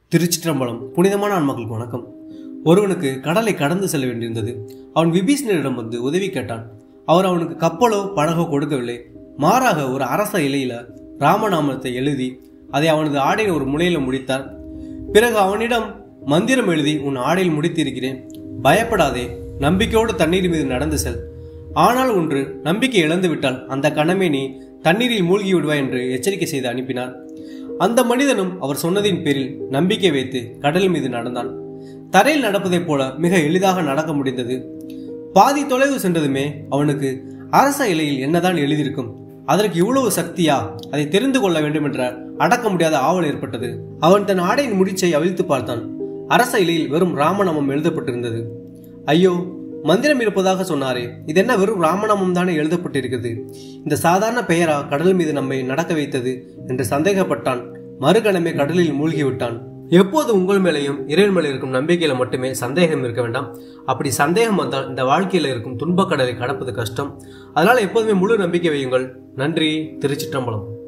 திருச்சிற்றம்பலம் புனிதமான ஆன்மக்களுக்கு வணக்கம் ஒருவனுக்கு கடலை கடந்து செல்ல வேண்டியிருந்தது அவன் விபீஷணரிடம் வந்து உதவி கேட்டான் அவர் அவனுக்கு கப்பலோ படகோ கொடுக்கவில்லை மாறாக ஒரு அரச இலையில ராமநாமத்தை எழுதி அதை அவனது ஆடையின் ஒரு முனையில முடித்தார் பிறகு அவனிடம் மந்திரம் எழுதி உன் ஆடையில் முடித்திருக்கிறேன் பயப்படாதே நம்பிக்கையோடு தண்ணீர் மீது நடந்து செல் ஆனால் ஒன்று நம்பிக்கை இழந்து விட்டால் அந்த கணமே நீ தண்ணீரில் மூழ்கி விடுவாய் என்று எச்சரிக்கை செய்து அனுப்பினார் அந்த மனிதனும் அவர் சொன்னதின் பேரில் நம்பிக்கை வைத்து கடல் மீது நடந்தான் தரையில் நடப்பதைப் போல மிக எளிதாக நடக்க முடிந்தது பாதி தொலைவு சென்றதுமே அவனுக்கு அரச இலையில் என்னதான் எழுதியிருக்கும் அதற்கு இவ்வளவு சக்தியா அதை தெரிந்து கொள்ள வேண்டும் என்ற அடக்க முடியாத ஆவல் ஏற்பட்டது அவன் தன் ஆடையின் முடிச்சை அவிழ்த்து பார்த்தான் அரச இலையில் வெறும் ராமநாமம் எழுதப்பட்டிருந்தது ஐயோ மந்திரம் இருப்பதாக சொன்னாரே இது என்ன வெறும் ராமநாமம் தானே எழுதப்பட்டிருக்கிறது இந்த சாதாரண பெயரா கடல் மீது நம்மை நடக்க வைத்தது என்று சந்தேகப்பட்டான் மறுகணமே கடலில் மூழ்கி விட்டான் எப்போது உங்கள் மேலேயும் இறைவன் மேலே இருக்கும் நம்பிக்கையில மட்டுமே சந்தேகம் இருக்க வேண்டாம் அப்படி சந்தேகம் வந்தால் இந்த வாழ்க்கையில இருக்கும் துன்பக்கடலை கடப்பது கஷ்டம் அதனால எப்போதுமே முழு நம்பிக்கை வையுங்கள் நன்றி திருச்சிற்றம்பலம்